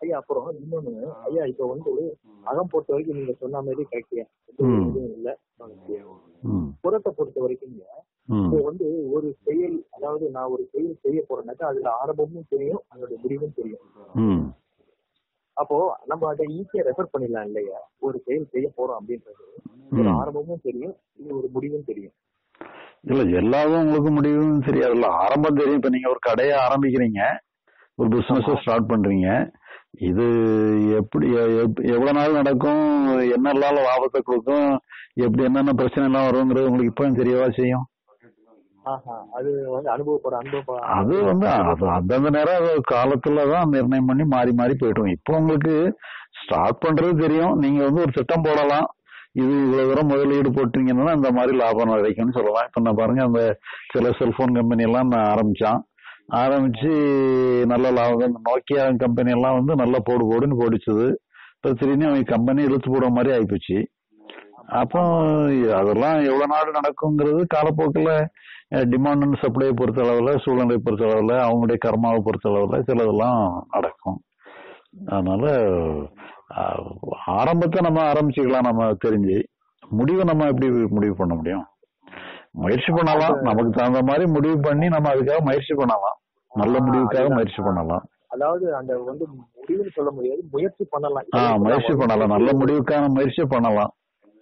ஐயா அப்புறம் இன்னொன்னு ஐயா இப்ப வந்து அகம் பொறுத்த வரைக்கும் நீங்க சொன்ன மாதிரி கரெக்டியா ம். எதுவும் இல்ல ம் புறத்தை பொறுத்த வரைக்கும் ம் இப்போ வந்து ஒரு செயல் அதாவது நான் ஒரு செயல் செய்ய போறேன்னாக்கா அதுல ஆரம்பமும் தெரியும் அதோட முடிவும் தெரியும் ம் அப்போ நம்ம அதை ஈஸியா ரெஃபர் பண்ணிடலாம் இல்லையா ஒரு செயல் செய்ய போறோம் அப்படின்றது ஒரு ம். ஆரம்பமும் தெரியும் இது ஒரு முடிவும் தெரியும் இல்ல எல்லாரும் உங்களுக்கு முடிவும் தெரியாதுல்ல ஆரம்பம் தெரியும் இப்ப நீங்க ஒரு கடையை ஆரம்பிக்கிறீங்க ஒரு பிசினஸ் ஸ்டார்ட் பண்றீங்க இது எப்படி எ- எப்- எவ்வளவு நாள் நடக்கும் என்னெல்லாம் லாபத்தை கொடுக்கும் எப்படி என்னென்ன பிரச்சனை எல்லாம் வருங்கிறது உங்களுக்கு இப்போ தெரியவா செய்யும் ஆஹா அது வந்து அனுபவப்பட அனுபவ அது வந்து அது அந்தந்த நேரம் அது காலத்துல தான் நிர்ணயம் பண்ணி மாறி மாறி போயிடும் இப்போ உங்களுக்கு ஸ்டார்ட் பண்றது தெரியும் நீங்க வந்து ஒரு திட்டம் போடலாம் இது இவ்வளவு தூரம் முதலீடு போட்டீங்கன்னா இந்த மாதிரி லாபம் கிடைக்கும்னு சொல்லலாம் இப்ப நான் பாருங்க அந்த சில செல்போன் கம்பெனி எல்லாம் நான் ஆரம்பிச்சான் ஆரம்பிச்சு நல்ல லாபம் இந்த நோக்கியா கம்பெனி எல்லாம் வந்து நல்ல போடு போடுன்னு போடிச்சது இப்போ திடீர்னு அவங்க கம்பெனி இழுத்து போடுற மாதிரி ஆயிப்போச்சு அப்போ அதெல்லாம் எவ்வளவு நாள் நடக்குங்கிறது காலப்போக்கில் டிமாண்ட் அண்ட் சப்ளையை பொறுத்த அளவில் சூழ்நிலை பொறுத்த அளவில் அவங்களுடைய கர்மாவை பொறுத்த அளவில் சிலதெல்லாம் நடக்கும் அதனால அஹ், ஆரம்பத்தை நம்ம ஆரம்பிச்சுக்கலாம் நம்ம தெரிஞ்சு முடிவை நம்ம எப்படி முடிவு பண்ண முடியும் முயற்சி பண்ணலாம் நமக்கு தகுந்த மாதிரி முடிவு பண்ணி நம்ம அதுக்காக முயற்சி பண்ணலாம் நல்ல முடிவுக்காக முயற்சி பண்ணலாம் அதாவது அந்த வந்து முடிவுன்னு சொல்ல முடியாது முயற்சி பண்ணலாம் ஆ முயற்சி பண்ணலாம் நல்ல முடிவுக்கான முயற்சி பண்ணலாம்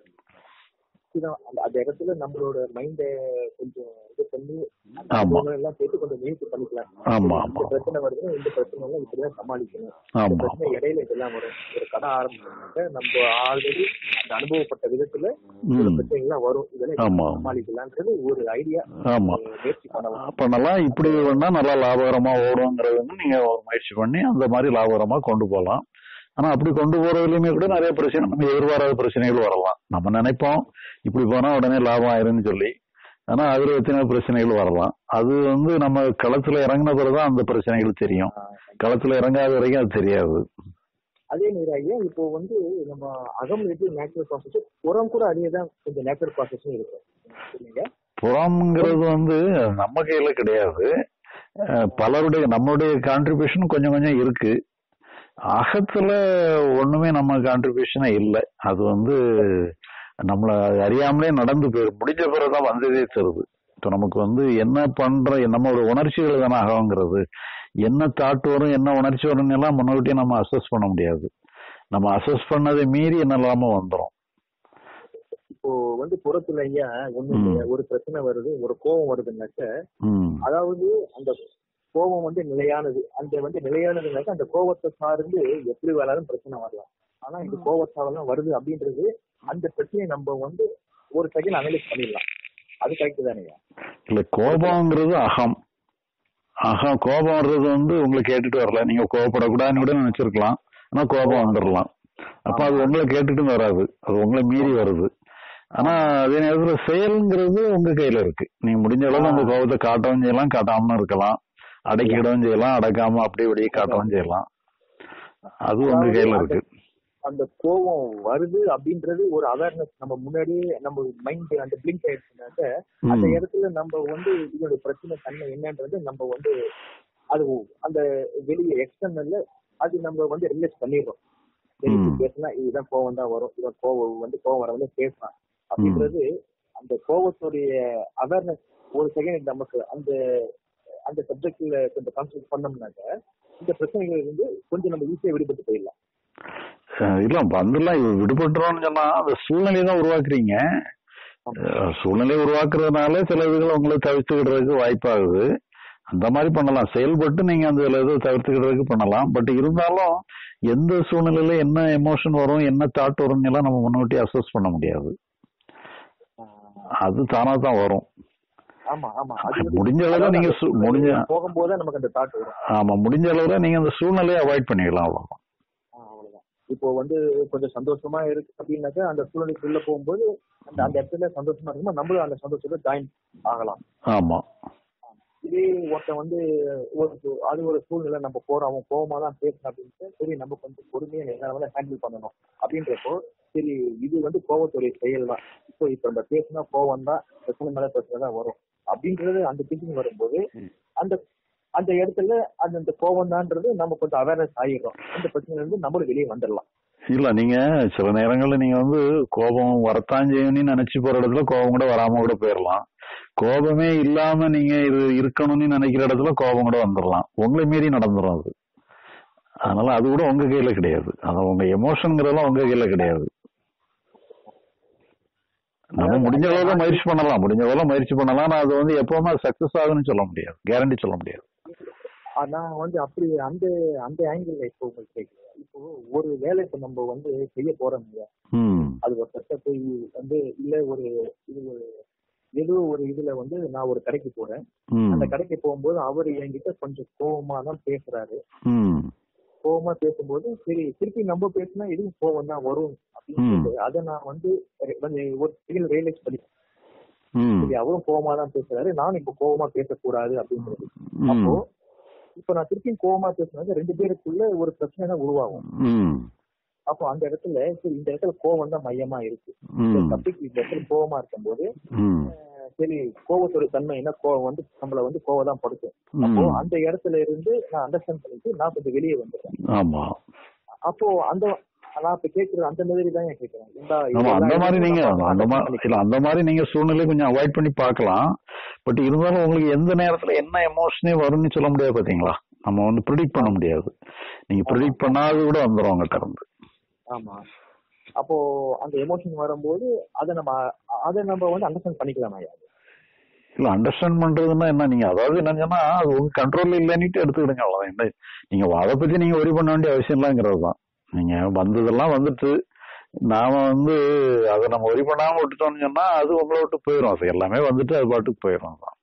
தான் அந்த அந்த இடத்துல நம்மளோட மைண்ட கொஞ்சம் இது பண்ணி அந்த ஆமா. அனுபவங்கள் எல்லாம் சேர்த்து கொஞ்சம் முயற்சி பண்ணிக்கலாம் ஆமா, இந்த ஆமா. பிரச்சனை வருது இந்த பிரச்சனை எல்லாம் இப்படிதான் சமாளிக்கணும் இந்த ஆமா பிரச்சனை இடையில இதெல்லாம் வரும் ஒரு கடை ஆரம்பிச்சாக்க நம்ம ஆல்ரெடி அந்த அனுபவப்பட்ட விதத்துல சில ம் பிரச்சனைகள்லாம் வரும் இதெல்லாம் ஆமா. எப்படி சமாளிக்கலாம்ன்றது ஒரு ஐடியா ஆமா முயற்சி பண்ணலாம் பண்ணலாம் இப்படி வேணா நல்லா லாபகரமா ஓடுங்கிறது வந்து நீங்க ஒரு முயற்சி பண்ணி அந்த மாதிரி லாபகரமா கொண்டு போகலாம் ஆனா அப்படி கொண்டு போறதுலயுமே கூட நிறைய பிரச்சனை நம்ம எதிர்பாராத பிரச்சனைகள் வரலாம் நம்ம நினைப்போம் இப்படி போனா உடனே லாபம் ஆயிரும்னு சொல்லி ஆனா அதுல எத்தனை பிரச்சனைகள் வரலாம் அது வந்து நம்ம களத்துல இறங்கின பிறகுதான் அந்த பிரச்சனைகள் தெரியும் களத்துல இறங்காத வரைக்கும் அது தெரியாது அதே மாதிரி ஐயா இப்போ வந்து நம்ம அகம் எப்படி நேச்சுரல் ப்ராசஸ் புறம் கூட அதே தான் கொஞ்சம் நேச்சுரல் ப்ராசஸும் இருக்கு இல்லைங்க புறம்ங்கிறது வந்து நம்ம கையில கிடையாது அஹ் பலருடைய நம்மளுடைய கான்ட்ரிபியூஷன் கொஞ்சம் கொஞ்சம் இருக்கு அகத்துல ஒண்ணுமே நம்ம கான்ட்ரிபியூஷனே இல்லை அது வந்து நம்மள அறியாமலே நடந்து போயிடும் முடிஞ்ச பிறகுதான் வந்ததே தருது இப்போ நமக்கு வந்து என்ன பண்ற நம்மளோட உணர்ச்சிகள் தானே அகங்கிறது என்ன தாட் வரும் என்ன உணர்ச்சி வரும்னு எல்லாம் முன்னாடியே நம்ம அசஸ் பண்ண முடியாது நம்ம அசஸ் பண்ணதை மீறி என்னெல்லாமோ வந்துரும் இப்போ வந்து புறத்துல ஐயா ஒண்ணு ம். இல்லையா, ஒரு பிரச்சனை வருது ஒரு கோபம் வருதுன்னாக்க ம் அதாவது அந்த கோபம் வந்து நிலையானது அந்த வந்து நிலையானதுனாக்க அந்த கோபத்தை சார்ந்து எப்படி வேணாலும் பிரச்சனை வரலாம் ஆனா இந்த கோபத்தால தான் வருது அப்படின்றது அந்த பிரச்சனையை நம்ம வந்து ஒரு செகண்ட் அனலைஸ் பண்ணிடலாம் அது கரெக்ட் தானேயா இல்ல கோபம்ங்கிறது அகம் அகம் கோபம் வர்றது வந்து உங்களை கேட்டுட்டு வரல நீங்க கோபப்படக்கூடாதுன்னு கூட நினைச்சிருக்கலாம் ஆனா கோபம் வந்துடலாம் அப்ப அது உங்களை கேட்டுட்டு வராது அது உங்களை மீறி வருது ஆனா அதே நேரத்துல செயல்ங்கிறது உங்க கையில இருக்கு நீங்க முடிஞ்ச அளவு உங்க கோபத்தை காட்டவும் செய்யலாம் காட்டாமலும் இருக்கலாம் அடக்கிடவும் செய்யலாம் அடக்காம அப்படி இப்படியே காட்டவும் செய்யலாம் அது உங்க கையில இருக்கு அந்த கோபம் வருது அப்படின்றது ஒரு அவேர்னஸ் நம்ம முன்னாடியே நம்ம மைண்ட் அந்த பிளிங்க் ஆயிடுச்சுனாக்க அந்த ம். இடத்துல நம்ம வந்து இதோட பிரச்சனை தன்மை என்னன்றது நம்ம வந்து அது அந்த வெளியே எக்ஸ்டர்னல்ல அது நம்ம வந்து ரிலேட் பண்ணிடுறோம் சரி ம். இப்படி பேசினா இதுதான் கோவம் தான் வரும் இவன் கோவம் வந்து கோவம் வரவங்க பேசலாம் அப்படின்றது அந்த கோவத்துடைய அவேர்னஸ் ஒரு செகண்ட் நமக்கு அந்த அந்த சப்ஜெக்ட்ல கொஞ்சம் கான்சென்ட்ரேட் பண்ணோம்னாக்க இந்த பிரச்சனைகள் இருந்து கொஞ்சம் நம்ம ஈஸியா விடுபட்டு போயிடலாம் அஹ் இல்ல வந்துலாம் இது விடுபட்டுறோம்னு சொன்னா அந்த சூழ்நிலையை தான் உருவாக்குறீங்க அஹ் சூழ்நிலையை உருவாக்குறதுனால சில இதுகளை உங்களை தவிர்த்துக்கிடுறதுக்கு வாய்ப்பாகுது அந்த மாதிரி பண்ணலாம் செயல்பட்டு நீங்க அந்த இதை தவிர்த்துக்கிடுறதுக்கு பண்ணலாம் பட் இருந்தாலும் எந்த சூழ்நிலையில என்ன எமோஷன் வரும் என்ன தாட் வரும் எல்லாம் நம்ம முன்னாடி அசஸ் பண்ண முடியாது அது தானா தான் வரும் ஆமா ஆமா அது வந்து- முடிஞ்ச அளவுல அதாவது நீங்க அந்த சு- முடிஞ்ச போகும்போது நமக்கு அந்த தாட் வரும் ஆமா முடிஞ்ச அளவுல நீங்க அந்த சூழ்நிலையை அவாய்ட் பண்ணிடலாம் அவ்வளவுதான் ஆ, அவ்வளவுதான் இப்போ வந்து கொஞ்சம் சந்தோஷமா இருக்கு அப்படின்னாக்கா அந்த சூழ்நிலைக்குள்ள போகும்போது அந்த அந்த இடத்துல சந்தோஷமா இருக்கும்போது நம்மளும் அந்த சந்தோஷத்துல ஜாயின் ஆகலாம் ஆமா இதே ஒருத்தன் வந்து ஒரு அது ஒரு சூழ்நிலை நம்ம போறோம் அவன் கோவமா தான் பேசுறான் அப்படின்ட்டு சரி நம்ம கொஞ்சம் பொறுமையா எங்களை ஹேண்டில் பண்ணணும் அப்படின்றப்போ சரி இது வந்து கோவத்துடைய செயல் தான் இப்போ இப்ப நம்ம பேசினா கோவம் தான் பிரச்சனை மேல பிரச்சனை தான் வரும் அப்படின்றது அந்த திங்கிங் வரும்போது அந்த அந்த இடத்துல அந்த அந்த கோபம் தான்ன்றது நம்ம கொஞ்சம் அவேர்னஸ் ஆகிடுறோம் அந்த பிரச்சனையில இருந்து நம்மளும் வெளியே வந்துடலாம் இல்ல நீங்க சில நேரங்கள்ல நீங்க வந்து கோபம் வரத்தான் செய்யணும்னு நினைச்சு போற இடத்துல கோபம் கூட வராம கூட போயிடலாம் கோபமே இல்லாம நீங்க இது இருக்கணும்னு நினைக்கிற இடத்துல கோபம் கூட வந்துடலாம் உங்களை மீறி நடந்துரும் அது அதனால அது கூட உங்க கையில கிடையாது அது உங்க எமோஷன்ங்கிறதெல்லாம் உங்க கையில கிடையாது நம்ம முடிஞ்ச அளவுல முயற்சி பண்ணலாம் முடிஞ்ச அளவுல முயற்சி பண்ணலாம் ஆனா அது வந்து எப்பவுமே சக்சஸ் ஆகும்னு சொல்ல முடியாது கேரண்டி சொல்ல முடியாது ஆனா வந்து அப்படி அந்த அந்த ஆங்கிள் இப்போ உங்களுக்கு கேட்குறேன் இப்போ ஒரு வேலை இப்போ நம்ம வந்து செய்ய போறோம் இல்லையா ம் அது ஒரு சட்ட போய் வந்து இல்ல ஒரு இது ஒரு ஏதோ ஒரு இதுல வந்து நான் ஒரு கடைக்கு போறேன் ம் அந்த கடைக்கு போகும்போது அவர் என்கிட்ட கொஞ்சம் கோவமா தான் பேசுறாரு ம் கோவமா பேசும்போது சரி திருப்பி நம்ம பேசினா எதுவும் கோவம் தான் வரும் அப்படின்னு ம். சொல்லிட்டு அதை நான் வந்து re- வந்து ஒரு செகண்ட் ரியலைஸ் பண்ணி ம் சரி அவரும் கோவமா தான் பேசுறாரு நானும் இப்ப கோவமா பேசக்கூடாது அப்படின்றது ம் அப்போ இப்ப நான் திருப்பியும் கோவமா பேசுனது ரெண்டு பேருக்குள்ள ஒரு பிரச்சனை தான் உருவாகும் ம் அப்போ அந்த இடத்துல சரி இந்த இடத்துல கோவம் தான் மையமா இருக்கு இந்த ம் சப்ஜெக்ட் இந்த இடத்துல கோவமா இருக்கும்போது ம் அஹ், சரி கோவத்தோட தன்மை என்ன கோவம் வந்து நம்மள வந்து கோவம் தான் படுத்தும் அப்போ ம் அந்த இடத்துல இருந்து நான் அண்டர்ஸ்டாண்ட் பண்ணிட்டு நான் கொஞ்சம் வெளியே வந்துடுறேன் ஆமா அப்போ அந்த நான் இப்ப கேக்குறது அந்த மாதிரி தான் ஏன் கேக்குறேன் இந்த ஆமா அந்த எல்லா மாதிரி இடத்துலயும் நீங்க நம்ம அந்த understand மாதிரி இல்ல பண்ணிக்கலாம். அந்த மாதிரி நீங்க சூழ்நிலை கொஞ்சம் அவாய்ட் பண்ணி பார்க்கலாம் பட் இருந்தாலும் உங்களுக்கு எந்த நேரத்துல என்ன எமோஷனே வரும்னு சொல்ல முடியாது பாத்தீங்களா நம்ம வந்து ப்ரிடிக்ட் பண்ண முடியாது நீங்க ப்ரிடிக்ட் பண்ணாத கூட வந்துரும் உங்ககிட்ட இருந்து ஆமா அப்போ அந்த எமோஷன் வரும்போது அதை நம்ம அதை நம்ம வந்து அண்டர்ஸ்டாண்ட் பண்ணிக்கலாம் ஐயா இல்ல அண்டர்ஸ்டாண்ட் பண்றதுன்னா என்ன நீங்க அதாவது என்னன்னா அது உங்க கண்ட்ரோல்ல இல்லைன்னுட்டு எடுத்துக்கிடுங்க அவ்வளவுதான் என்ன நீங்க அதை பத்தி நீங்க ஒரி பண்ண வேண்டிய அவசியம் இல்லைங்கிறது தான் நீங்க வந்ததெல்லாம் வந்துட்டு நாம வந்து அதை நம்ம ஒரி பண்ணாம விட்டுட்டோம்னு சொன்னா அது உங்களை விட்டு போயிடும் அது எல்லாமே வந்துட்டு அது பாட்டுக்கு போயிடும் தான்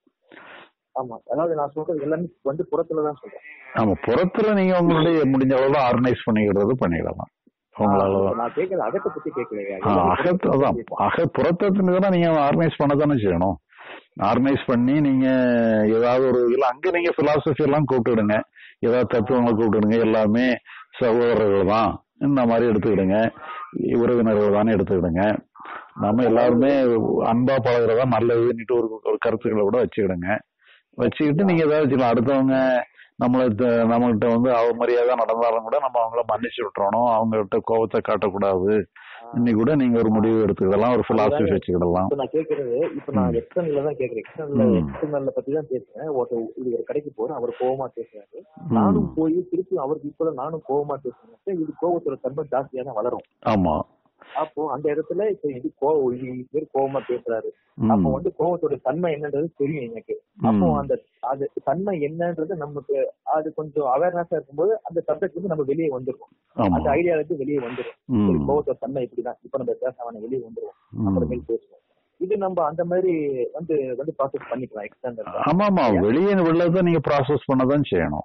ஆமா அதாவது நான் சொல்றது எல்லாமே வந்து புறத்துல தான் சொல்றேன் ஆமா புறத்துல நீங்க உங்களுடைய முடிஞ்ச அளவு ஆர்கனைஸ் பண்ணிக்கிறது பண்ணிடலாம் உங்களால ஆ, நான் கேக்குறது அகத்தை பத்தி கேட்கலையா ஆ, அகத்து அதான் அக புறத்துல நீங்க ஆர்கனைஸ் பண்ண தானே செய்யணும் ஆர்கனைஸ் பண்ணி நீங்க ஏதாவது ஒரு இல்ல அங்க நீங்க பிலாசபி எல்லாம் கூப்பிட்டுடுங்க ஏதாவது தத்துவங்களை கூப்பிட்டுடுங்க எல்லாமே சகோதரர்கள் தான் இந்த மாதிரி எடுத்துக்கிடுங்க உறவினர்கள் தானே எடுத்துக்கிடுங்க நம்ம எல்லாருமே அன்பா பழகுறதா நல்லதுன்னுட்டு ஒரு ஒரு கருத்துக்களை கூட வச்சுக்கிடுங்க வச்சுக்கிட்டு நீங்க ஏதாவது வச்சுக்கலாம் அடுத்தவங்க நம்மள த- நம்மகிட்ட வந்து அவமரியாதை நடந்தாலும் கூட நம்ம அவங்கள மன்னிச்சு விட்டுறணும் அவங்ககிட்ட கோபத்தை காட்டக்கூடாது இன்னைக்கு கூட நீங்க ஒரு முடிவு எடுத்துக்கிடலாம் ஒரு பிலாசபி வச்சுக்கிடலாம் இப்ப நான் கேக்குறது இப்ப நான் எக்ஸ்டர்னல்ல தான் கேக்குறேன் எக்ஸ்டர்னல்ல ம். எக்ஸ்டர்னல்ல பத்தி தான் பேசுறேன் ஒருத்தர் இது ஒரு கடைக்கு போறேன் அவர் கோவமா பேசுறாரு ம். நானும் போய் திருப்பி அவருக்கு இப்ப நானும் கோவமா பேசுறேன் இது கோவத்தோட தன்மை ஜாஸ்தியா தான் வளரும் ஆமா அப்போ அந்த இடத்துல இப்ப இது கோவம் இது பேர் கோவமா பேசுறாரு ம். அப்போ வந்து கோவத்தோட தன்மை என்னன்றது தெரியும் எனக்கு அப்போ ம். அந்த அது தன்மை என்னன்றது நமக்கு அது கொஞ்சம் அவேர்னஸா இருக்கும்போது அந்த சப்ஜெக்ட் வந்து நம்ம வெளியே வந்துருவோம் ஆமா அந்த ஐடியா வந்து வெளியே வந்துரும் சரி ம். கோவத்தோட தன்மை இப்படிதான் இப்ப நம்ம பேச அவனை வெளியே வந்துருவோம் ம். அப்புறமேல் பேசுவோம் இது நம்ம அந்த மாதிரி வந்து வந்து ப்ராசஸ் பண்ணிக்கலாம் எக்ஸ்டெண்டர் ஆமா ஆமா வெளியே உள்ளதை நீங்க ப்ராசஸ் பண்ணதான் செய்யணும்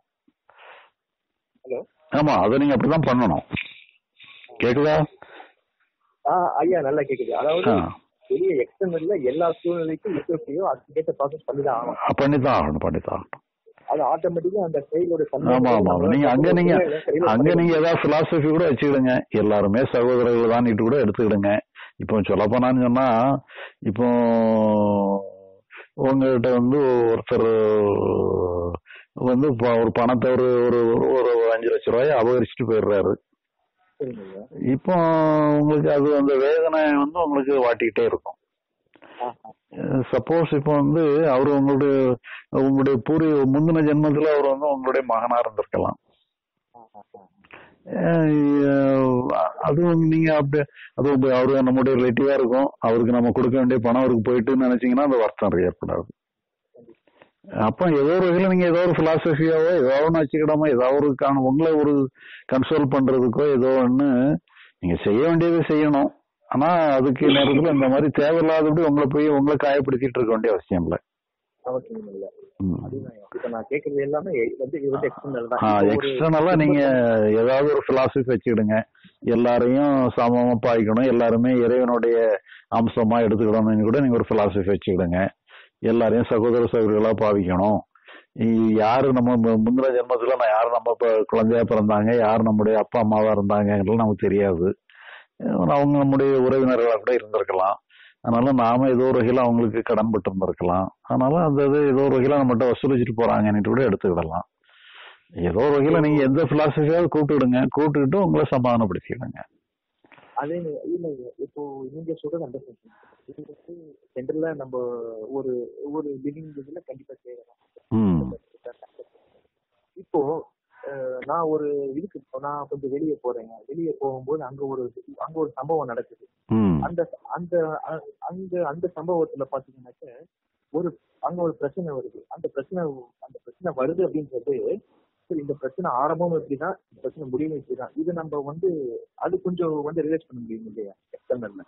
ஹலோ ஆமா அதை நீங்க அப்படிதான் பண்ணணும் கேக்குதா ஆஹ் ஐயா நல்லா கேக்குது அதாவது ஆ. வெளியே எக்ஸ்டர்னல்ல எல்லா சூழ்நிலைக்கும் எப்படியோ அதுக்கேற்ற ப்ராசஸ் பண்ணி தான் ஆகணும் பண்ணித்தான் ஆகணும் பண்ணித்தான் ஆகணும் அது ஆட்டோமேட்டிக்கா அந்த செயலோட தன்மை ஆமா ஆமா ஆமா. நீங்க அங்க நீங்க செயல்ல அங்க நீங்க ஏதாவது பிலாசபி கூட வச்சுக்கிடுங்க எல்லாருமே சகோதரர்கள் தான் கூட எடுத்துக்கிடுங்க இப்போ சொல்ல போனான்னு சொன்னா இப்போ உங்ககிட்ட வந்து ஒருத்தர் வந்து ப- ஒரு பணத்தை ஒரு ஒரு ஒரு அஞ்சு லட்ச ரூபாய் அபகரிச்சுட்டு போயிடுறாரு சரிங்க ஐயா. இப்போ உங்களுக்கு அது அந்த வேதனை வந்து உங்களுக்கு வாட்டிக்கிட்டே இருக்கும் ஆ, ஆ. சப்போஸ் இப்போ வந்து அவர் உங்களுடைய உங்களுடைய பூரி முந்தின ஜென்மத்துல அவர் வந்து உங்களுடைய மகனா இருந்திருக்கலாம் ஆ, ஆ, ஆ. அஹ் அதுவும் நீங்க அப்படி அது உங்க- அவரு நம்முடைய ரிலேட்டிவா இருக்கும் அவருக்கு நம்ம கொடுக்க வேண்டிய பணம் அவருக்கு போயிட்டுன்னு நினைச்சீங்கன்னா அந்த வருத்தம் ஏற்படாது அப்ப ஏதோ ஒரு வகையில நீங்க ஏதோ ஒரு பிலாசபியாவோ ஏதோ ஒன்று வச்சுக்கிடாம ஏதோ ஒரு காண- உங்களை ஒரு கன்சோல் பண்றதுக்கோ ஏதோ ஒண்ணு நீங்க செய்ய வேண்டியதை செய்யணும் ஆனா அதுக்கு நேரத்துல இந்த மாதிரி தேவையில்லாதபடி உங்களை போய் உங்களை காயப்படுத்திட்டு இருக்க வேண்டிய அவசியம் இல்லை அவசியம் இல்ல ம். அதுதான் ஐயா. இப்ப நான் கேக்குறது எல்லாமே வந்து இது வந்து எக்ஸ்டர்னல் தான் இப்போ ஒரு எக்ஸ்டர்னலா நீங்க ஏதாவது ஒரு பிலாசபி வச்சுக்கிடுங்க எல்லாரையும் சமமா பாய்க்கணும் எல்லாருமே இறைவனுடைய அம்சமா எடுத்துக்கிடணும்னு கூட நீங்க ஒரு பிலாசபி வச்சுக்கிடுங்க எல்லாரையும் சகோதர சகோதரிகளா பாவிக்கணும் இ- யாரு நம்ம மு- முந்தின ஜென்மத்துல நான் யாரு நம்ம இப்ப குழந்தையா பிறந்தாங்க யார் நம்முடைய அப்பா அம்மாவா இருந்தாங்கன்றது நமக்கு தெரியாது அஹ் அவங்க நம்முடைய உறவினர்களா கூட இருந்திருக்கலாம் அதனால நாம ஏதோ ஒரு வகையில அவங்களுக்கு கடன் பட்டு இருந்திருக்கலாம் அதனால அந்த இது ஏதோ ஒரு வகையில நம்மகிட்ட வசூலிச்சுட்டு போறாங்கன்னு கூட எடுத்துக்கிடலாம் ஏதோ ஒரு வகையில நீங்க எந்த பிலாசபியாவது கூப்பிட்டுடுங்க கூப்பிட்டுட்டு உங்களை சமாதானப்படுத்திடுங்க அதே இல்ல இப்போ நீங்க சொல்றது அண்டர்ஸ்டாண்டிங் இது வந்து ஜென்ரலா நம்ம ஒரு ஒரு லிவிங் இதுல கண்டிப்பா செய்யலாம் ம் இப்போ அஹ், நான் ஒரு இதுக்கு நான் கொஞ்சம் வெளியே போறேங்க வெளியே போகும்போது அங்க ஒரு அங்க ஒரு சம்பவம் நடக்குது ம் அந்த அந்த அ- அந்த அந்த சம்பவத்துல பாத்தீங்கன்னாக்க ஒரு அங்க ஒரு பிரச்சனை வருது அந்த பிரச்சனை அந்த பிரச்சனை வருது அப்படின்றது சரி இந்த பிரச்சனை ஆரம்பமும் இப்படிதான் இந்த பிரச்சனை முடிவும் இப்படிதான் இது நம்ம வந்து அது கொஞ்சம் வந்து ரிலேட் பண்ண முடியும் இல்லையா எக்ஸ்டர்னல்ல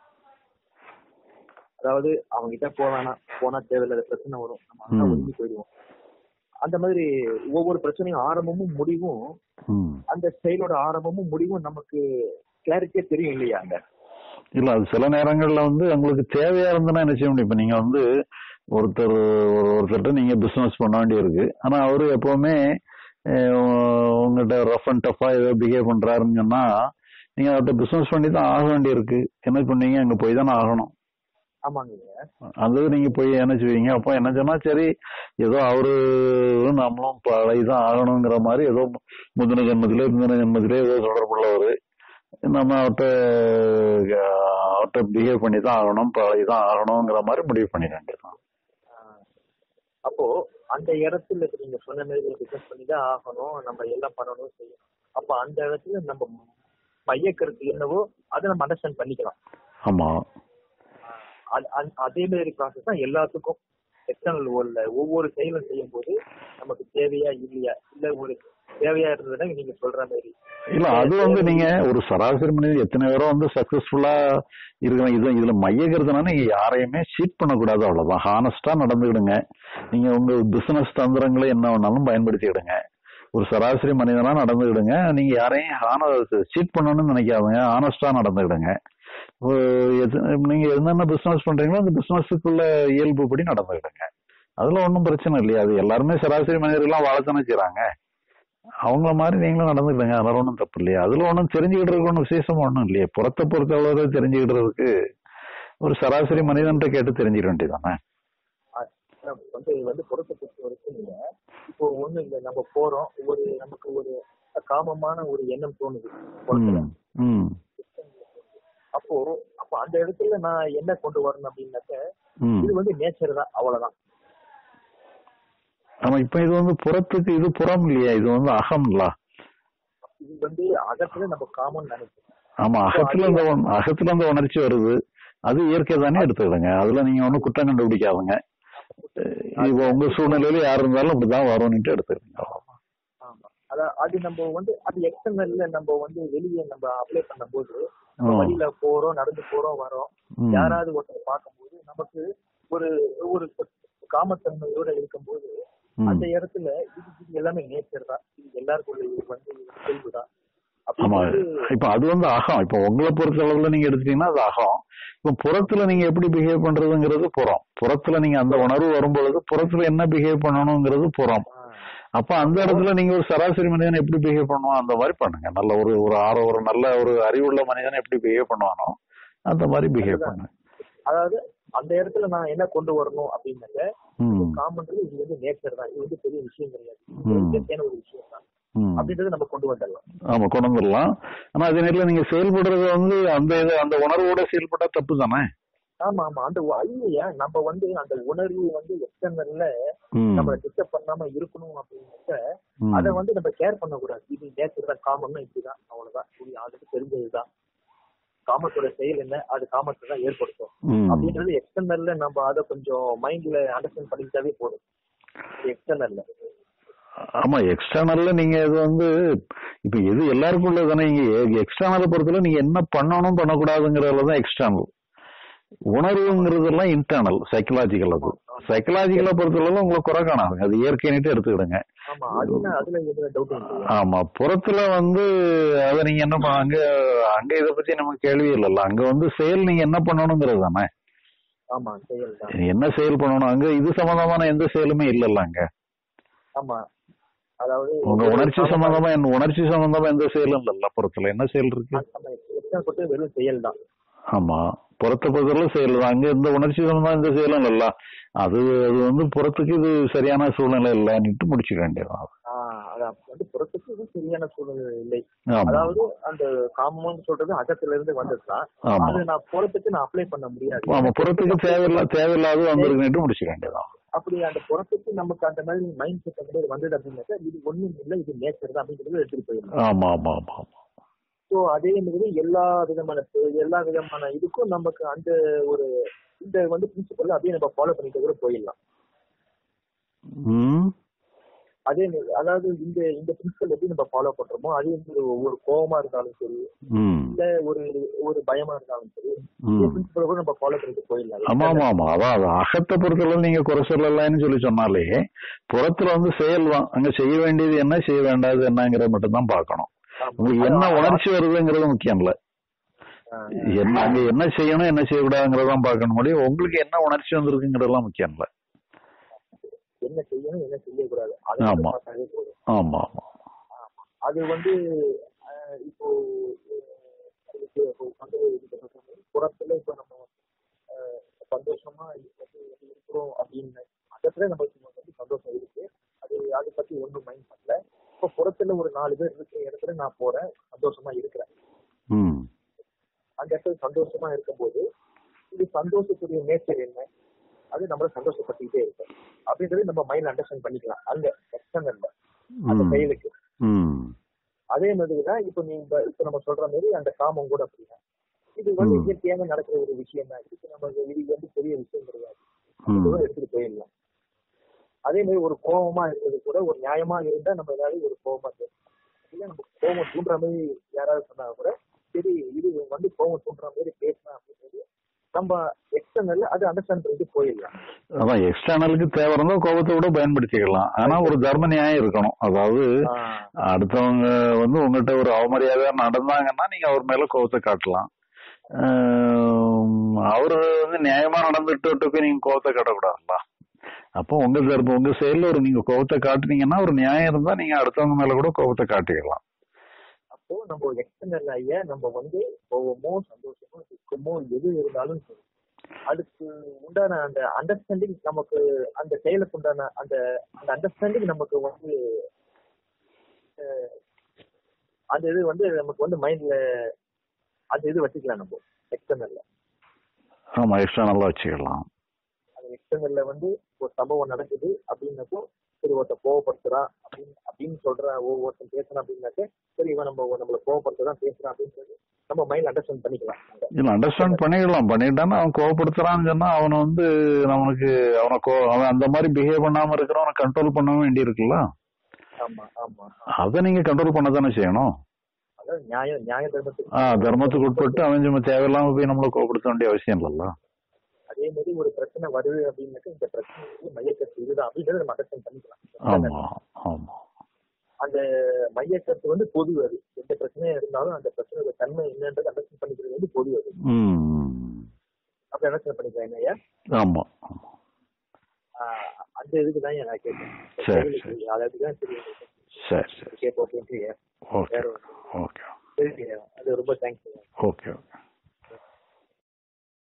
அதாவது அவங்க கிட்ட போவேனா போனா தேவையில்லாத பிரச்சனை வரும் நம்ம அங்க ம். ஒதுங்கி போயிடுவோம் அந்த மாதிரி ஒவ்வொரு பிரச்சனையும் ஆரம்பமும் முடிவும் ம் அந்த செயலோட ஆரம்பமும் முடிவும் நமக்கு கிளாரிட்டியா தெரியும் இல்லையா அங்க இல்ல அது சில நேரங்கள்ல வந்து உங்களுக்கு தேவையா இருந்தனா என்ன செய்ய முடியும் இப்ப நீங்க வந்து ஒருத்தர் ஒரு ஒருத்தர்கிட்ட நீங்க பிசினஸ் பண்ண வேண்டி இருக்கு ஆனா அவரு எப்பவுமே அஹ், உங்ககிட்ட ரஃப் அண்ட் டஃபா ஏதோ பிஹேவ் பண்றாருன்னு சொன்னா நீங்க அவர்கிட்ட பிசினஸ் பண்ணி தான் ஆக வேண்டி இருக்கு என்ன பண்ணீங்க அங்க போய் தானே ஆகணும் ஆமாங்க அது நீங்க போய் என்ன செய்வீங்க அப்போ என்ன சொன்னா சரி ஏதோ அவரு நம்மளும் பழகிதான் ஆகணுங்கிற மாதிரி ஏதோ முந்தின ஜென்மத்திலே முந்தின ஜென்மத்திலே ஏதோ தொடர்புள்ளவர் நம்ம அவர்கிட்ட அஹ், அவர்கிட்ட பிஹேவ் பண்ணி தான் ஆகணும் பழகி தான் ஆகணுங்கிற மாதிரி முடிவு பண்ணிட வேண்டியதுதான் ஆஹ் அப்போ அந்த இடத்துல இப்ப நீங்க சொன்ன மாதிரி பிசினஸ் பண்ணி தான் ஆகணும் நம்ம எல்லாம் பண்ணணும் செய்யணும் அப்ப அந்த இடத்துல நம்ம மையக்கருத்து என்னவோ அதை நம்ம அண்டர்ஸ்டாண்ட் பண்ணிக்கலாம் ஆமா அது- அது- அதே மாதிரி ப்ராசஸ் தான் எல்லாத்துக்கும் எக்ஸ்டர்னல் வேர்ல்ட்ல ஒவ்வொரு செயலும் செய்யும் போது நமக்கு தேவையா இல்லையா இல்ல ஒரு தேவையா இருந்ததுன்னா நீங்க சொல்ற மாதிரி இல்ல அது வந்து நீங்க ஒரு சராசரி மனிதன் எத்தனை பேரோ வந்து சக்சஸ்ஃபுல்லா இருக்கிற இது இதுல மையக்கிறதுனா நீங்க யாரையுமே சீட் பண்ணக்கூடாது அவ்வளவுதான் ஹானஸ்டா நடந்துக்கிடுங்க நீங்க உங்க பிசினஸ் தந்திரங்களை என்ன வேணாலும் பயன்படுத்திக்கிடுங்க ஒரு சராசரி மனிதனா நடந்துக்கிடுங்க நீங்க யாரையும் ஹான சீட் பண்ணணும்னு நினைக்காதுங்க ஹானஸ்டா நடந்துக்கிடுங்க ஒரு எது- நீங்க என்னென்ன பிசினஸ் பண்றீங்களோ அந்த பிசினஸுக்குள்ள இயல்புப்படி நடந்துக்கிடுங்க அதுல ஒன்றும் பிரச்சனை இல்லையா அது எல்லாருமே சராசரி மனிதர்கள்லாம் வாழத்தானே செய்றாங்க அவங்கள மாதிரி நீங்களும் நடந்துக்கிடுங்க அதனால ஒன்றும் தப்பு இல்லையா அதுல ஒன்றும் தெரிஞ்சுக்கிட்டு ஒன்றும் விசேஷம் ஒன்றும் இல்லையே புறத்தை பொறுத்தளவு தெரிஞ்சுக்கிட்டதுக்கு ஒரு சராசரி மனிதன்ட்ட கேட்டு தெரிஞ்சுக்க வேண்டியதானே அஹ் வந்து இது வந்து பொறுத்த பொறுத்த வரைக்கும் நீங்க இப்போ ஒண்ணு இல்ல நம்ம போறோம் ஒரு நமக்கு ஒரு காமமான ஒரு எண்ணம் தோணுது புறத்துல. ம் ம் அப்போ அப்ப அந்த இடத்துல நான் என்ன கொண்டு வரணும் அப்படின்னாக்க ம் இது வந்து நேச்சர் தான் அவ்வளவுதான் ஆமா இப்ப இது வந்து புறத்துக்கு இது புறம் இல்லையா இது வந்து அகம்ல இது வந்து அகத்துல நம்ம காமன் நினைக்கிறோம் ஆமா அகத்துல அந்த உண- அகத்துல அந்த உணர்ச்சி வருது அது இயற்கை தானே எடுத்துக்கிடுங்க அதுல நீங்க ஒண்ணும் குற்றம் கண்டுபிடிக்காதுங்க அஹ் இப்போ உங்க சூழ்நிலையில யார் இருந்தாலும் அப்படிதான் வரும்னுட்டு எடுத்துக்கிடுங்க அவ்வளவுதான். ஆமா அத அது நம்ம வந்து அது எக்ஸ்டர்னல்ல நம்ம வந்து வெளியே நம்ம அப்ளை பண்ணும்போது நம்ம ம். வழியில போறோம் நடந்து போறோம் வரோம் ம். யாராவது ஒருத்தர் பார்க்கும்போது நமக்கு ஒரு ஒரு காமத்தன்மையோட இருக்கும்போது ம். அந்த இடத்துல இது இது எல்லாமே நேச்சர் தான் இது எல்லாருக்குள்ள இது வந்து இயல்பு தான் ஆமா அப்படின்றது இப்ப அது வந்து அகம் இப்ப உங்களை பொறுத்த அளவுல நீங்க எடுத்துட்டீங்கன்னா அது அகம் இப்ப புறத்துல நீங்க எப்படி பிஹேவ் பண்றதுங்கிறது புறம் புறத்துல நீங்க அந்த உணர்வு வரும்பொழுது புறத்துல என்ன பிஹேவ் பண்ணணுங்கிறது புறம் ஆ, அப்ப அந்த இடத்துல நீங்க ஒரு சராசரி மனிதன் எப்படி பிஹேவ் பண்ணுவான் அந்த மாதிரி பண்ணுங்க நல்ல ஒரு ஒரு ஆறு ஒரு நல்ல ஒரு அறிவுள்ள மனிதன் எப்படி பிஹேவ் பண்ணுவானோ அந்த மாதிரி பிஹேவ் அதுதான். பண்ணுங்க அதாவது அந்த இடத்துல நான் என்ன கொண்டு வரணும் அப்படின்னாக்க ம் காமன்றது இது வந்து நேச்சர் தான் இது வந்து பெரிய விஷயம் கிடையாது இது ம். ஒரு இயற்கையான ஒரு விஷயம் தான் ம் அப்படின்றத நம்ம கொண்டு வந்துடலாம் ஆமா கொண்டு வந்துடலாம் ஆனா அதே நேரத்துல நீங்க செயல்படுறது வந்து அந்த இது அந்த உணர்வோட செயல்பட்டா தப்பு தானே ஆமா ஆமா அந்த ஐயா நம்ம வந்து அந்த உணர்வு வந்து எக்ஸ்டர்னல்ல ம் நம்ம டிஸ்டர்ப் பண்ணாம இருக்கணும் அப்படின்னாக்க ம். அதை வந்து நம்ம கேர் பண்ணக்கூடாது இது நேச்சர் தான் காமன்னா இப்படிதான் அவ்வளவுதான் இது ஆல்ரெடி தெரிஞ்சதுதான் காமத்தோட செயல் என்ன அது காமத்தை தான் ஏற்படுத்தும் ம். அப்படின்றது எக்ஸ்டர்னல்ல நம்ம அதை கொஞ்சம் மைண்ட்ல அண்டர்ஸ்டாண்ட் பண்ணிக்கிட்டாவே போதும் எக்ஸ்டர்னல்ல ஆமா எக்ஸ்டர்னல்ல நீங்க இது வந்து இப்ப எது எல்லாருக்கும் உள்ளது தானே நீங்க எக்ஸ்டர்னலை பொறுத்தவரை நீங்க என்ன பண்ணணும் பண்ணக்கூடாதுங்கிறதுல தான் எக்ஸ்டர்னல் உணர்வுங்கிறதெல்லாம் இன்டர்னல் சைக்கலாஜிக்கல் அது சைக்கலாஜிக்கலை பொறுத்தளவு உங்களுக்கு குறை காணாதுங்க அது இயற்கைன்னுட்டு எடுத்துக்கிடுங்க ஆமா அதுல அதுல எந்த டவுட்டும் இல்லை ஆமா புறத்துல வந்து அத நீங்க என்ன பண்ண- அங்க அங்க இத பத்தி நமக்கு கேள்வி இல்லல்ல அங்க வந்து செயல் நீங்க என்ன பண்ணணுங்கிறது தானே ஆமா செயல் தான் என்ன செயல் பண்ணணும் அங்க இது சம்பந்தமான எந்த செயலுமே இல்லல்ல அங்க ஆமா அதாவது உங்க உணர்ச்சி சம்பந்தமா என்ன உணர்ச்சி சம்பந்தமா எந்த செயலும் இல்லல்ல புறத்துல என்ன செயல் இருக்கு எக்ஸ்டர்னல் பொறுத்து வெறும் செயல் தான் ஆமா புறத்தை பொறுத்தவரை செயல் தான் அங்க இந்த உணர்ச்சி தான் இந்த செயலும் இல்லல்ல அது அது வந்து புறத்துக்கு இது சரியான சூழ்நிலை இல்லைன்னுட்டு முடிச்சுக்க வேண்டியதான் ஆஹ் அதான் வந்து புறத்துக்கு இது சரியான சூழ்நிலை இல்லை ஆமா அதாவது அந்த காமம்னு சொல்றது அகத்துல இருந்து வந்ததுதான் ஆமா அது நான் புறத்துக்கு நான் அப்ளை பண்ண முடியாது ஆமா புறத்துக்கு தேவையில்லா தேவையில்லாத வந்திருக்குன்னுட்டு முடிச்சுக்க வேண்டியதான் அப்படி அந்த புறத்துக்கு நமக்கு அந்த மாதிரி மைண்ட் செட் அந்த மாதிரி வந்தது அப்படின்னாக்கா இது ஒண்ணும் இல்லை இது நேச்சர் தான் அப்படிங்கிறது எடுத்துட்டு போயிடலாம் ஆமா ஆமா ஆமா ஆமா ஸோ அதே மாதிரி எல்லா விதமான எல்லா விதமான இதுக்கும் நமக்கு அந்த ஒரு இந்த வந்து பிரின்சிபல் அப்படியே நம்ம ஃபாலோ பண்ணிட்டு கூட போயிடலாம் ம் அதே மாதிரி அதாவது இந்த இந்த பிரின்சிபல் எப்படி நம்ம ஃபாலோ பண்றோமோ அதே மாதிரி ஒரு கோவமா இருந்தாலும் சரி ம் இல்ல ஒரு ஒரு பயமா இருந்தாலும் சரி இந்த ம் பிரின்சிபல் கூட நம்ம ஃபாலோ பண்ணிட்டு போயிடலாம் ஆமா ஆமா ஆமா அதான் அது அகத்தை பொறுத்தளவு நீங்க குறை சொல்லலைன்னு சொல்லி சொன்னாலே புறத்துல வந்து செயல் தான் அங்க செய்ய வேண்டியது என்ன செய்ய வேண்டாது என்னங்கிறத மட்டும் தான் பார்க்கணும் ஆமா. உங்களுக்கு என்ன உணர்ச்சி வருதுங்கிறது முக்கியம் இல்ல ஆஹ் என்ன அங்க என்ன செய்யணும் என்ன செய்யக்கூடாதுங்கிறதான் பார்க்கணும் முடியும் உங்களுக்கு என்ன உணர்ச்சி வந்திருக்குங்கிறதெல்லாம் முக்கியம் இல்ல என்ன செய்யணும் என்ன செய்யக்கூடாது அதை ஆமா. மட்டும் பார்த்தாலே போதும் ஆமா ஆமா அது வந்து ஆஹ் இப்போ அஹ் அதுக்கு இப்போ வந்து இது சொல்ற மாதிரி புறத்துல இப்போ நம்ம ஆஹ் சந்தோஷமா வந்து இருக்கிறோம் அப்படின்னு அதத்துல நமக்கு வந்து சந்தோஷம் இருக்கு அது அதை பத்தி ஒன்றும் மைண்ட் பண்ணல இப்போ புறத்துல ஒரு நாலு பேர் இருக்கிற இடத்துல நான் போறேன் சந்தோஷமா இருக்கிறேன் ம் அந்த இடத்துல சந்தோஷமா இருக்கும்போது இது சந்தோஷத்துடைய நேச்சர் என்ன அது நம்மள சந்தோஷப்பட்டுக்கிட்டே இருக்கும் அப்படின்றது நம்ம மைண்ட் அண்டர்ஸ்டாண்ட் பண்ணிக்கலாம் அந்த எக்ஸ்டர்னல்ல அந்த ம். செயலுக்கு ம் அதே மாதிரி தான் இப்போ நீங்க இப்போ நம்ம சொல்ற மாதிரி அந்த காமம் கூட அப்படிதான் இது வந்து ம். இயற்கையாக நடக்கிற ஒரு விஷயம் தான் இதுக்கு நம்ம இது வந்து பெரிய விஷயம் கிடையாது ம் இதுவும் எடுத்துட்டு போயிடலாம் அதே மாதிரி ஒரு கோபமா இருக்கிறது கூட ஒரு நியாயமா இருந்தா நம்ம ஏதாவது ஒரு கோபமா இருக்கும் இல்ல நம்ம கோபம் தூண்டுற மாதிரி யாராவது சொன்னா கூட சரி இது வந்து கோபம் தூண்டுற மாதிரி பேசலாம் அப்படின்றது நம்ம எக்ஸ்டர்னல்ல அது அண்டர்ஸ்டாண்ட் பண்ணிட்டு போயிடலாம் அதான் எக்ஸ்டர்னலுக்கு தேவை இருந்தா கோபத்தை கூட பயன்படுத்திக்கலாம் ஆனா ஒரு தர்ம நியாயம் இருக்கணும் அதாவது ஆஹ் அடுத்தவங்க வந்து உங்ககிட்ட ஒரு அவமரியாதையா நடந்தாங்கன்னா நீங்க அவர் மேல கோபத்தை காட்டலாம் ஆஹ் அவரு வந்து நியாயமா நடந்துட்டு போய் நீங்க கோபத்தை காட்டக்கூடாதுல்ல அப்போ உங்க தரப்பு உங்க செயல்ல ஒரு நீங்க கோபத்தை காட்டுனீங்கன்னா ஒரு நியாயம் இருந்தா நீங்க அடுத்தவங்க மேல கூட கோபத்தை காட்டிக்கலாம் அப்போ நம்ம எக்ஸ்டர்னல் ஐயா நம்ம வந்து கோவமோ சந்தோஷமோ துக்கமோ எது இருந்தாலும் சரி அதுக்கு உண்டான அந்த அண்டர்ஸ்டாண்டிங் நமக்கு அந்த செயலுக்கு உண்டான அந்த அந்த அண்டர்ஸ்டாண்டிங் நமக்கு வந்து அஹ், அந்த இது வந்து நமக்கு வந்து மைண்ட்ல அந்த இது வச்சுக்கலாம் நம்ம எக்ஸ்டர்னல்ல ஆமா எக்ஸ்டர்னலா வச்சுக்கலாம் அந்த எக்ஸ்டர்னல்ல வந்து ஒரு சம்பவம் நடக்குது அப்படின்னப்போ சரி ஒருத்தன் கோவப்படுத்துறான் அப்படின்னு அப்படின்னு சொல்ற ஒ- ஒருத்தன் பேசுறான் அப்படின்னாக்க சரி இவன் நம்ம நம்மள கோவப்படுத்துறான் பேசுறான் அப்படின்னு சொல்லி நம்ம மைண்ட் அண்டர்ஸ்டாண்ட் பண்ணிக்கலாம் அங்க. இல்ல அண்டர்ஸ்டாண்ட் பண்ணிக்கலாம் பண்ணிட்டான்னா அவன் கோவப்படுத்துறான்னு சொன்னா அவனை வந்து நம்மளுக்கு அவனை கோ அவன் அந்த மாதிரி பிஹேவ் பண்ணாம இருக்கிறவனை கண்ட்ரோல் பண்ண வேண்டி இருக்குல்ல ஆமா ஆமா அதை நீங்க கண்ட்ரோல் பண்ண தானே செய்யணும் அதாவது நியாயம் நியாய தர்மத்துக்கு ஆ தர்மத்துக்கு உட்பட்டு அவன் சும்மா தேவையில்லாம போய் நம்மள கோவப்படுத்த வேண்டிய அவசியம் இல்லல்ல அதே மாதிரி ஒரு பிரச்சனை வருது அப்படின்னாக்க இந்த பிரச்சனைக்கு மையக்கருத்து இதுதான் அப்படின்றத நம்ம அண்டர்ஸ்டாண்ட் பண்ணிக்கலாம் ஆமா ஆமா அந்த மையக்கருத்து வந்து பொது அது எந்த பிரச்சனையா இருந்தாலும் அந்த பிரச்சனையோட தன்மை என்னன்றது அண்டர்ஸ்டாண்ட் பண்ணிக்கிறது வந்து பொது அது ம் அப்படி அண்டர்ஸ்டாண்ட் பண்ணிக்கலாம் ஐயா ஆமா ஆமா ஆஹ் அந்த இதுக்கு தான் நான் கேட்டேன் சரி, சரி. அதாவது தான் சரி சரி சரி கேட்போம் அப்படின்ட்டு ஓகே வேற ஓகே சரி அது ரொம்ப தேங்க்ஸ் ஓகே ஓகே